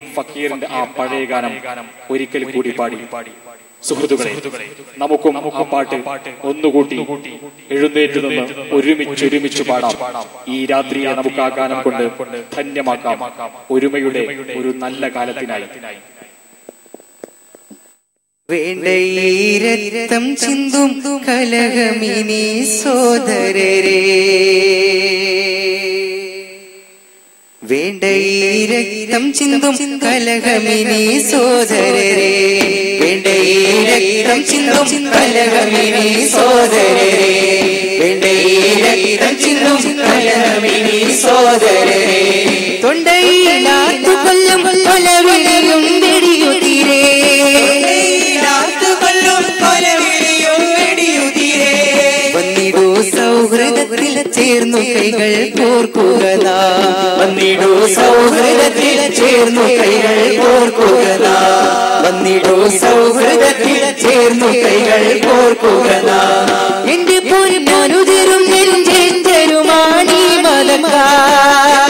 ഫക്കീറിന്റെ ആ പഴയ ഗാനം ഒരിക്കൽ കൂടി പാടി സുഹൃത്തുക്കളെ നമുക്കും ആ പാട്ട് ഒന്നുകൂട്ടി എഴുന്നേറ്റ് നിന്ന് ഒരുമിച്ച് ഒരുമിച്ച് പാടാം ഈ രാത്രിയെ നമുക്ക് ആ ഗാനം കൊണ്ട് ധന്യമാക്കാം ഒരുമയുടെ ഒരു നല്ല കാലത്തിനായി വേണ്ട ഈ രക്തം ചിന്തും കലഹമിനി സോദരരെ വേണ്ട ഈ രക്തം ചിന്തും കലഹമിനി സോദരരെ വേണ്ട ഈ രക്തം ചിന്തും കലഹമിനി സോദരരെ വേണ്ട ഈ രക്തം ചിന്തും കലഹമിനി സോദരരെ തൊണ്ടയിലാത്തു കൊല്ലും കൊലവിളിയും വെടിയുതിരേ വന്നിടൂ സൗഹൃദത്തിൽ ചേർന്നു കൈകൾ കോർക്കുക നാം. വന്നിടൂ സൗഹൃദത്തിൽ ചേർന്നു കൈകൾ കോർക്കുക നാം. വന്നിടൂ സൗഹൃദത്തിൽ ചേർന്നു കൈകൾ കോർക്കുക നാം. എന്റെ പൊന്നനുതിരും നെഞ്ചെഞ്ചരുമാണീ മതക്കാർ